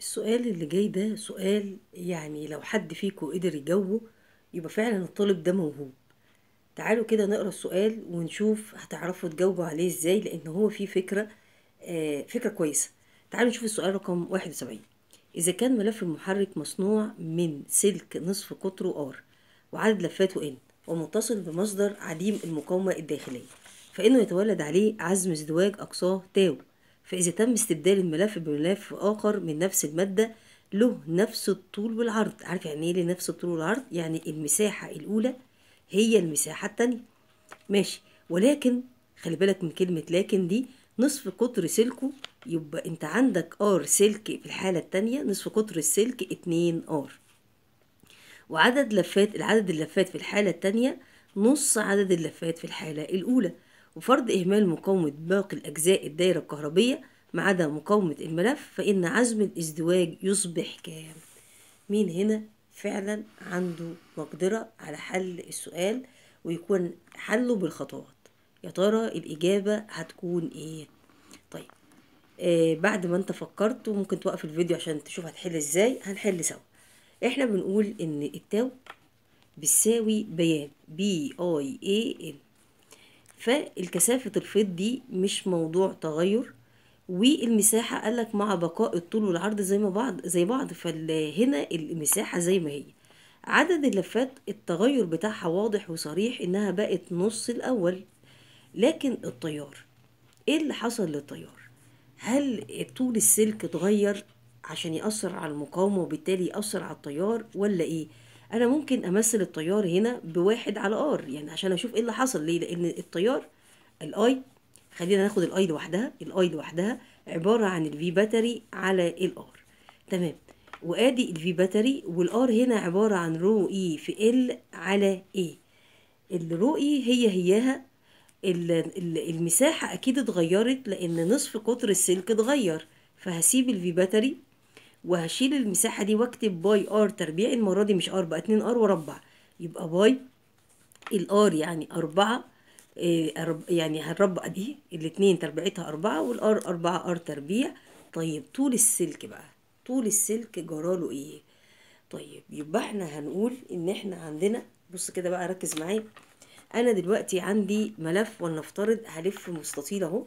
السؤال اللي جاي ده سؤال يعني لو حد فيكم قدر يجاوبه يبقى فعلا الطالب ده موهوب تعالوا كده نقرا السؤال ونشوف هتعرفوا تجاوبوا عليه ازاي لان هو فيه فكرة آه فكرة كويسة تعالوا نشوف السؤال رقم 71 إذا كان ملف المحرك مصنوع من سلك نصف قطره R وعدد لفاته N ومتصل بمصدر عديم المقاومة الداخلية فإنه يتولد عليه عزم ازدواج أقصاه تاو فإذا تم استبدال الملف بملف آخر من نفس المادة له نفس الطول والعرض عارف يعني ايه نفس الطول والعرض يعني المساحة الأولى هي المساحة التانية ماشي ولكن خلي بالك من كلمة لكن دي نصف قطر سلكه يبقى انت عندك ار سلك في الحالة التانية نصف قطر السلك اتنين ار وعدد لفات العدد اللفات في الحالة التانية نص عدد اللفات في الحالة الأولى وفرض إهمال مقاومة باقي الأجزاء الدايرة الكهربية ما عدا مقاومة الملف فإن عزم الازدواج يصبح كام؟ مين هنا فعلا عنده مقدرة على حل السؤال ويكون حله بالخطوات يا ترى الإجابة هتكون إيه؟ طيب آه بعد ما انت فكرت وممكن توقف الفيديو عشان تشوف هتحل ازاي هنحل سوا احنا بنقول ان التاو بتساوي بيان بي اي اي ال فالكثافة الفيض دي مش موضوع تغير والمساحة قالك مع بقاء الطول والعرض زي ما بعض زي بعض فهنا المساحة زي ما هي عدد اللفات التغير بتاعها واضح وصريح انها بقت نص الاول لكن التيار ايه اللي حصل للتيار هل طول السلك اتغير عشان يأثر على المقاومة وبالتالي يأثر على التيار ولا ايه انا ممكن امثل التيار هنا بواحد على ار يعني عشان اشوف ايه اللي حصل ليه لان التيار الاي خلينا ناخد الاي لوحدها الاي لوحدها عبارة عن الفي باتري على الار تمام وادي الفي باتري والار هنا عبارة عن رو اي في ال على اي الرو اي هي هياها المساحة أكيد اتغيرت لأن نصف قطر السلك اتغير فهسيب الفي باتري وهشيل المساحة دي واكتب باي ار تربيع المرة دي مش ار بقى اتنين ار واربع يبقى باي الار يعني أربعة إيه يعني هنربع دي الاتنين تربيعتها أربعة والار أربعة ار تربيع طيب طول السلك بقى طول السلك جراله ايه طيب يبقى احنا هنقول ان احنا عندنا بص كده بقى ركز معايا انا دلوقتي عندي ملف ولنفترض هلف مستطيل اهو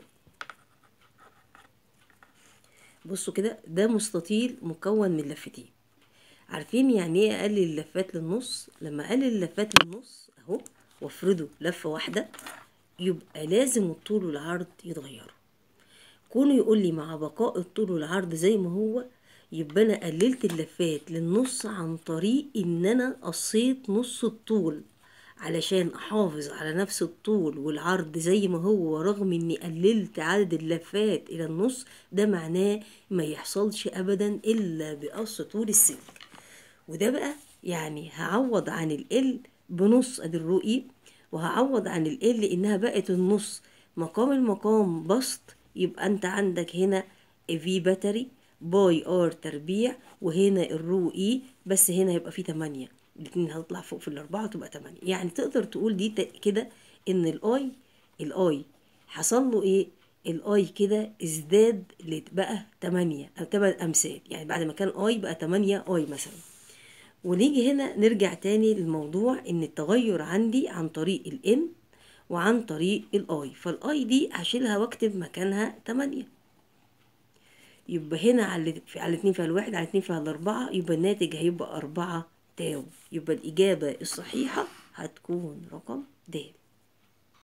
بصوا كده ده مستطيل مكون من لفتين عارفين يعني ايه اقلل اللفات للنص لما اقلل اللفات للنص اهو وافرده لفه واحده يبقى لازم الطول والعرض يتغيروا كونه يقول لي مع بقاء الطول والعرض زي ما هو يبقى انا قللت اللفات للنص عن طريق ان انا قصيت نص الطول علشان احافظ على نفس الطول والعرض زي ما هو رغم اني قللت عدد اللفات الى النص ده معناه ما يحصلش ابدا الا بقص طول السلك وده بقى يعني هعوض عن ال بنص ادي الرؤي وهعوض عن ال انها بقت النص مقام المقام بسط يبقى انت عندك هنا في باتري باي ار تربيع وهنا الرو اي بس هنا يبقى فيه تمانية الاتنين هتطلع فوق في الأربعة تبقى تمانية يعني تقدر تقول دي كده إن الأي الأي حصل له إيه؟ الأي كده ازداد بقى تمانية أو تمن أمثال يعني بعد ما كان أي بقى تمانية أي مثلا ونيجي هنا نرجع تاني للموضوع إن التغير عندي عن طريق الإن وعن طريق الأي فالأي دي هشيلها واكتب مكانها تمانية يبقى هنا على على الاتنين فيها الواحد على الاتنين فيها الأربعة يبقى الناتج هيبقى أربعة تاو يبقى الإجابة الصحيحة هتكون رقم د